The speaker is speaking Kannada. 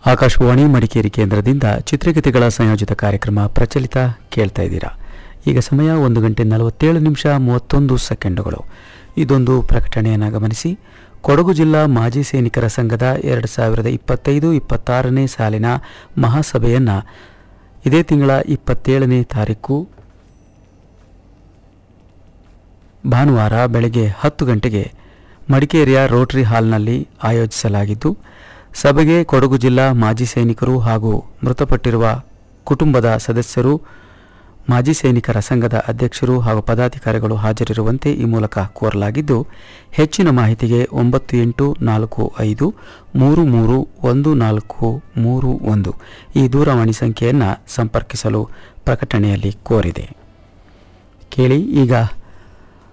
ಆಕಾಶವಾಣಿ ಮಡಿಕೇರಿ ಕೇಂದ್ರದಿಂದ ಚಿತ್ರಗೀತೆಗಳ ಸಂಯೋಜಿತ ಕಾರ್ಯಕ್ರಮ ಪ್ರಚಲಿತ ಕೇಳ್ತಾ ಇದ್ದೀರಾ ಈಗ ಸಮಯ ಒಂದು ಗಂಟೆ ನಲವತ್ತೇಳು ನಿಮಿಷ ಮೂವತ್ತೊಂದು ಸೆಕೆಂಡುಗಳು ಇದೊಂದು ಪ್ರಕಟಣೆಯನ್ನು ಗಮನಿಸಿ ಕೊಡಗು ಜಿಲ್ಲಾ ಮಾಜಿ ಸೈನಿಕರ ಸಂಘದ ಎರಡು ಸಾವಿರದ ಇಪ್ಪತ್ತೈದು ಇಪ್ಪತ್ತಾರನೇ ಸಾಲಿನ ಮಹಾಸಭೆಯನ್ನು ಇದೇ ತಿಂಗಳ ಇಪ್ಪತ್ತೇಳನೇ ತಾರೀಕು ಭಾನುವಾರ ಬೆಳಗ್ಗೆ ಹತ್ತು ಗಂಟೆಗೆ ಮಡಿಕೇರಿಯ ರೋಟರಿ ಹಾಲ್ನಲ್ಲಿ ಆಯೋಜಿಸಲಾಗಿದ್ದು ಸಭೆಗೆ ಕೊಡಗು ಜಿಲ್ಲಾ ಮಾಜಿ ಸೈನಿಕರು ಹಾಗೂ ಮೃತಪಟ್ಟಿರುವ ಕುಟುಂಬದ ಸದಸ್ಯರು ಮಾಜಿ ಸೈನಿಕರ ಸಂಘದ ಅಧ್ಯಕ್ಷರು ಹಾಗೂ ಪದಾಧಿಕಾರಿಗಳು ಹಾಜರಿರುವಂತೆ ಈ ಮೂಲಕ ಕೋರಲಾಗಿದ್ದು ಹೆಚ್ಚಿನ ಮಾಹಿತಿಗೆ ಒಂಬತ್ತು ಎಂಟು ನಾಲ್ಕು ಐದು ಮೂರು ಮೂರು ಒಂದು ನಾಲ್ಕು ಮೂರು ಒಂದು ಈ ದೂರವಾಣಿ ಸಂಖ್ಯೆಯನ್ನು ಸಂಪರ್ಕಿಸಲು ಪ್ರಕಟಣೆಯಲ್ಲಿ ಕೋರಿದೆ ಕೇಳಿ ಈಗ